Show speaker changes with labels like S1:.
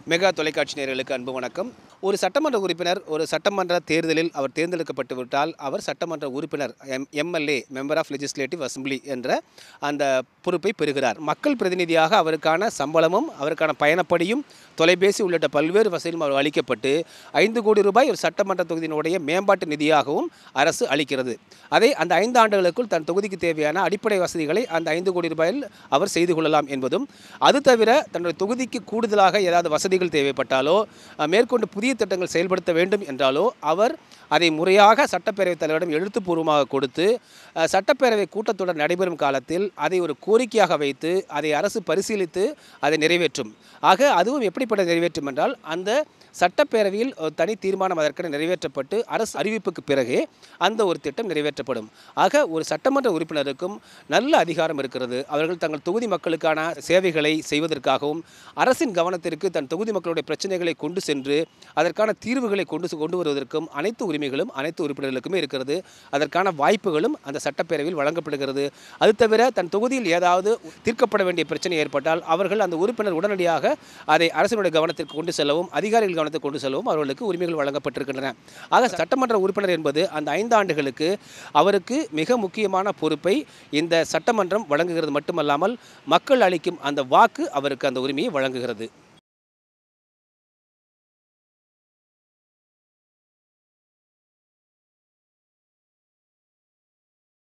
S1: mega தொலைக்காட்சி நேயர்களுக்கு அன்பு வணக்கம் ஒரு சட்டமன்ற உறுப்பினர் ஒரு சட்டமன்ற தேர்தலில் அவர் தேர்ந்தெடுக்கப்பட்டு விட்டால் அவர் சட்டமன்ற உறுப்பினர் M MLA member of legislative assembly என்ற அந்த பொறுப்பை பெறுகிறார் மக்கள் பிரதிநிதியாக அவருக்கான சம்பளமும் அவருக்கான பயணப்படியும் தொலைபேசி உள்ளிட்ட பல்வேறு வசதிகளும் அவர் அளிக்கப்பட்டு ஐந்து கோடி ரூபாய் ஒரு சட்டமன்ற தொகுதியினுடைய மேம்பாட்டு நிதியாகவும் அரசு அளிக்கிறது அதை அந்த ஐந்து ஆண்டுகளுக்குள் தன் தொகுதிக்கு தேவையான அடிப்படை வசதிகளை அந்த ஐந்து கோடி ரூபாயில் அவர் செய்து கொள்ளலாம் என்பதும் அது தவிர தன்னுடைய தொகுதிக்கு கூடுதலாக ஏதாவது வசதிகள் தேவைப்பட்டாலோ அஹ், மேற்கொண்டு புதிய திட்டங்கள் செயல்படுத்த வேண்டும் என்றாலோ அவர் அதை முறையாக சட்டப்பேரவைத் தலைவரிடம் எழுத்துப்பூர்வமாக கொடுத்து அஹ், சட்டப்பேரவை கூட்டத்தொடர் நடைபெறும் காலத்தில் அதை ஒரு கோரிக்கையாக வைத்து அதை அரசு பரிசீலித்து அதை நிறைவேற்றும் ஆக அதுவும் எப்படிப்பட்ட நிறைவேற்றும் என்றால் அந்த சட்டப்பேரவையில் ஒரு தனி தீர்மானம் அதற்கென நிறைவேற்றப்பட்டு அரசு அறிவிப்புக்கு பிறகே அந்த ஒரு திட்டம் நிறைவேற்றப்படும் ஆக ஒரு சட்டமன்ற உறுப்பினருக்கும் நல்ல அதிகாரம் இருக்கிறது அவர்கள் தங்கள் தொகுதி மக்களுக்கான சேவைகளை செய்வதற்காகவும் அரசின் கவனத்திற்கு தன் தொகுதி மக்களுடைய பிரச்சனைகளை கொண்டு சென்று அதற்கான தீர்வுகளை கொண்டு செ- கொண்டு வருவதற்கும் அனைத்து உரிமைகளும் அனைத்து உறுப்பினர்களுக்குமே இருக்கிறது அதற்கான வாய்ப்புகளும் அந்த சட்டப்பேரவையில் வழங்கப்படுகிறது அது தவிர தன் தொகுதியில் ஏதாவது தீர்க்கப்பட வேண்டிய பிரச்சனை ஏற்பட்டால் அவர்கள் அந்த உறுப்பினர் உடனடியாக அதை அரசினுடைய கவனத்திற்கு கொண்டு செல்லவும் அதிகாரிகள் கவனத்துக்கு கொண்டு செல்லவும் அவர்களுக்கு உரிமைகள் வழங்கப்பட்டிருக்கின்றன ஆக சட்டமன்ற உறுப்பினர் என்பது அந்த ஐந்து ஆண்டுகளுக்கு அவருக்கு மிக முக்கியமான பொறுப்பை இந்த சட்டமன்றம் வழங்குகிறது மட்டுமல்லாமல் மக்கள் அளிக்கும் அந்த வாக்கு அவருக்கு அந்த உரிமையை வழங்குகிறது